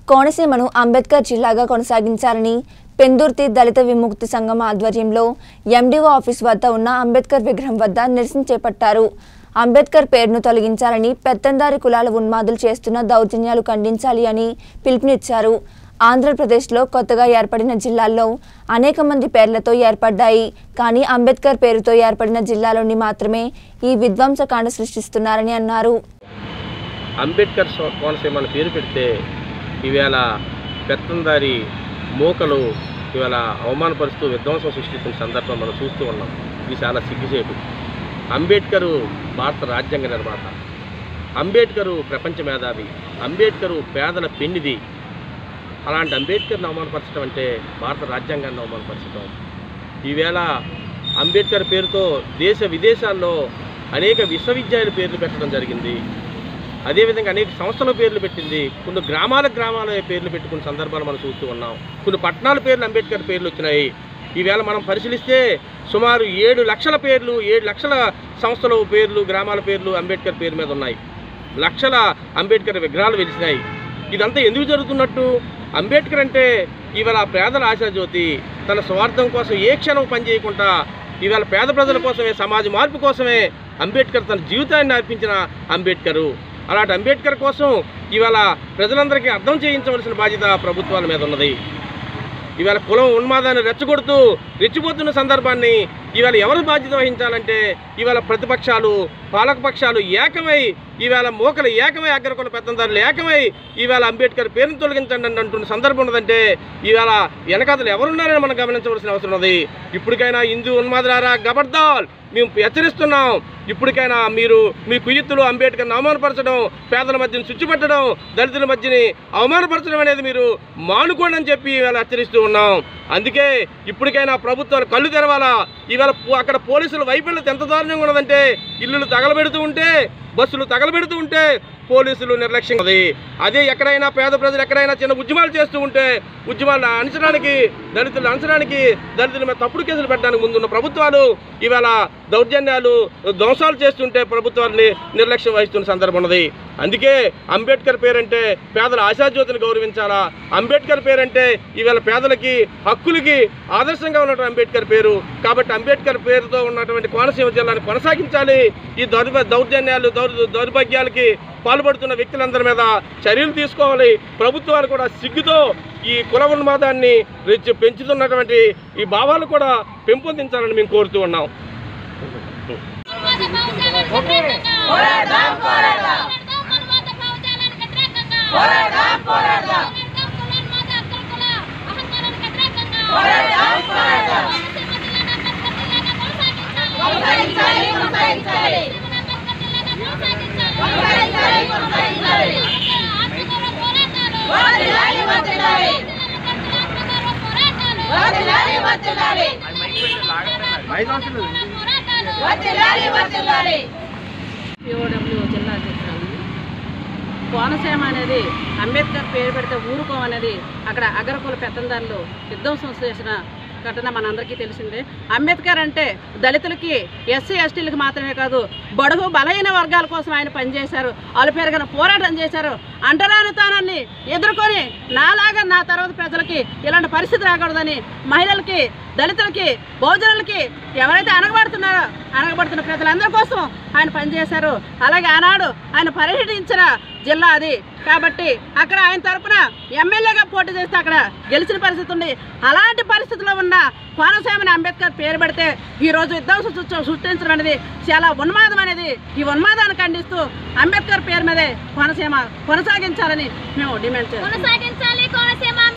కోనసీమను అంబేద్కర్ జిల్లాగా కొనసాగించాలని పెందుర్తి దళిత విముక్తి సంఘం ఆధ్వర్యంలో ఎండిఓ ఆఫీస్ వద్ద ఉన్న అంబేద్కర్ విగ్రహం వద్ద నిరసన చేపట్టారు అంబేద్కర్ పేరును తొలగించాలని పెత్తందారి కులాల ఉన్మాదులు చేస్తున్న దౌర్జన్యాలు ఖండించాలి అని పిలుపునిచ్చారు ఆంధ్రప్రదేశ్లో కొత్తగా ఏర్పడిన జిల్లాల్లో అనేక మంది పేర్లతో ఏర్పడ్డాయి కానీ అంబేద్కర్ పేరుతో ఏర్పడిన జిల్లాలోని మాత్రమే ఈ విధ్వంసకాండ సృష్టిస్తున్నారని అన్నారు అంబేద్కర్ స్వ- కోనసీమ అని పేరు పెడితే ఈవేళ పెత్తందారి మూకలు ఇవాళ అవమానపరుస్తూ విధ్వంసం సృష్టిస్తున్న సందర్భం మనం చూస్తూ ఉన్నాం ఇది చాలా సిగ్గుచేటు అంబేద్కరు భారత రాజ్యాంగ నిర్మాత అంబేద్కరు ప్రపంచ మేధావి అంబేద్కరు పేదల పెన్నిది అలాంటి అంబేద్కర్ని అవమానపరచడం అంటే భారత రాజ్యాంగాన్ని అవమానపరచడం ఈవేళ అంబేద్కర్ పేరుతో దేశ విదేశాల్లో అనేక విశ్వవిద్యాలయ పేర్లు పెట్టడం జరిగింది అదేవిధంగా అనేక సంస్థల పేర్లు పెట్టింది కొన్ని గ్రామాల గ్రామాల పేర్లు పెట్టుకున్న సందర్భాలు మనం చూస్తూ ఉన్నాం కొన్ని పట్టణాల పేర్లు అంబేద్కర్ పేర్లు వచ్చినాయి ఈవేళ మనం పరిశీలిస్తే సుమారు ఏడు లక్షల పేర్లు ఏడు లక్షల సంస్థల పేర్లు గ్రామాల పేర్లు అంబేద్కర్ పేరు మీద ఉన్నాయి లక్షల అంబేద్కర్ విగ్రహాలు వెలిసినాయి ఇదంతా ఎందుకు జరుగుతున్నట్టు అంబేద్కర్ అంటే ఇవాళ పేదల ఆశాజ్యోతి తన స్వార్థం కోసం ఏ క్షణం పనిచేయకుండా ఇవాళ పేద ప్రజల కోసమే సమాజ మార్పు కోసమే అంబేద్కర్ తన జీవితాన్ని అర్పించిన అంబేద్కరు అలాంటి అంబేద్కర్ కోసం ఇవాళ ప్రజలందరికీ అర్థం చేయించవలసిన బాధ్యత ప్రభుత్వాల మీద ఉన్నది ఇవాళ కులం ఉన్మాదాన్ని రెచ్చగొడుతూ రెచ్చిపోతున్న సందర్భాన్ని ఇవాళ ఎవరు బాధ్యత వహించాలంటే ఇవాళ ప్రతిపక్షాలు పాలకపక్షాలు ఏకమై ఇవాళ మోకలు ఏకమై అగ్రకుల పెత్తందారులు ఏకమై ఇవాళ అంబేద్కర్ పేరును తొలగించండి అని అంటున్న సందర్భం ఉన్నదంటే ఇవాళ వెనకాతలు ఎవరున్నారని మనం గమనించవలసిన అవసరం ఉన్నది ఇప్పటికైనా హిందూ ఉన్మాదులారా గబర్దాల్ మేము హెచ్చరిస్తున్నాం ఇప్పటికైనా మీరు మీ కుయుత్తులు అంబేద్కర్ని అవమానపరచడం పేదల మధ్యని శుచిపెట్టడం దళితుల మధ్యని అవమానపరచడం అనేది మీరు మానుకోండి అని చెప్పి ఇవాళ హెచ్చరిస్తూ ఉన్నాం అందుకే ఇప్పటికైనా ప్రభుత్వాలు కళ్ళు తెరవాలా ఇవాళ పో- అక్కడ పోలీసుల వైఫల్యత ఎంత దారుణంగా ఉన్నదంటే ఇల్లులు తగలబెడుతూ ఉంటే బస్సులు తగలబెడుతూ ఉంటే పోలీసులు నిర్లక్ష్యం ఉంది అదే ఎక్కడైనా పేద ప్రజలు ఎక్కడైనా చిన్న ఉద్యమాలు చేస్తూ ఉంటే ఉద్యమాలను అణచడానికి దళితులు అణచడానికి దళితుల మీద తప్పుడు కేసులు పెట్టడానికి ముందున్న ప్రభుత్వాలు ఇవాళ దౌర్జన్యాలు ధ్వంసాలు చేస్తుంటే ప్రభుత్వాన్ని నిర్లక్ష్యం వహిస్తున్న సందర్భం ఉన్నది అందుకే అంబేద్కర్ పేరంటే పేదల ఆశాజ్యోతిని గౌరవించాలా అంబేద్కర్ పేరంటే ఇవాళ పేదలకి హక్కులకి ఆదర్శంగా ఉన్నటువంటి అంబేద్కర్ పేరు కాబట్టి అంబేద్కర్ పేరుతో ఉన్నటువంటి కోనసీమ జిల్లాని కొనసాగించాలి ఈ దౌర్భ దౌర్జన్యాలు దౌర్ దౌర్భాగ్యాలకి పాల్పడుతున్న వ్యక్తులందరి మీద చర్యలు తీసుకోవాలి ప్రభుత్వాలు కూడా సిగ్గుతో ఈ కుల ఉన్మాదాన్ని రెచ్చి పెంచుతున్నటువంటి ఈ భావాలు కూడా పెంపొందించాలని మేము కోరుతూ ఉన్నాం పోరాడదాం పోరాడదాం మనవాత భావజాలానికి వ్యతిరేకంగా పోరాడదాం పోరాడదాం కులన్మాద అక్కల కుల అహంకారానికి వ్యతిరేకంగా పోరాడదాం పోరాడదాం కొనసాగించాలి కొనసాగించాలి కొనసాగించాలి కొనసాగించాలి ఆత్మగౌరవ పోరాటాలు వదిలాలి వదిలాలి ఆత్మగౌరవ పోరాటాలు వదిలాలి వదిలాలి పోరాటాలు వదిలాలి వదిలాలి పిఓడబ్ల్యూ జిల్లా అధ్యక్షురాలు కోనసీమ అనేది అంబేద్కర్ పేరు పెడితే ఊరుకోం అనేది అక్కడ అగ్రకుల పెత్తందారులు విధ్వంసం చేసిన ఘటన మనందరికీ తెలిసిందే అంబేద్కర్ అంటే దళితులకి ఎస్సీ ఎస్టీలకు మాత్రమే కాదు బడుగు బలహీన వర్గాల కోసం ఆయన పనిచేశారు వాళ్ళు పెరిగిన పోరాటం చేశారు అంటరానితనాన్ని ఎదుర్కొని నాలాగా నా తర్వాత ప్రజలకి ఇలాంటి పరిస్థితి రాకూడదని మహిళలకి దళితులకి బహుజనులకి ఎవరైతే అనగబడుతున్నారో అనగబడుతున్న ప్రజలందరి కోసం ఆయన పనిచేశారు అలాగే ఆనాడు ఆయన పర్యటించిన జిల్లా అది కాబట్టి అక్కడ ఆయన తరపున ఎమ్మెల్యేగా పోటీ చేస్తే అక్కడ గెలిచిన పరిస్థితి ఉంది అలాంటి పరిస్థితిలో ఉన్న కోనసీమని అంబేద్కర్ పేరు పెడితే ఈ రోజు విధ్వంసం సృష్టి- సృష్టించడం అనేది చాలా ఉన్మాదం అనేది ఈ ఉన్మాదాన్ని ఖండిస్తూ అంబేద్కర్ పేరు మీదే కోనసీమ కొనసాగించాలని మేము డిమాండ్ చేస్తాం కొనసాగించాలి కోనసీమ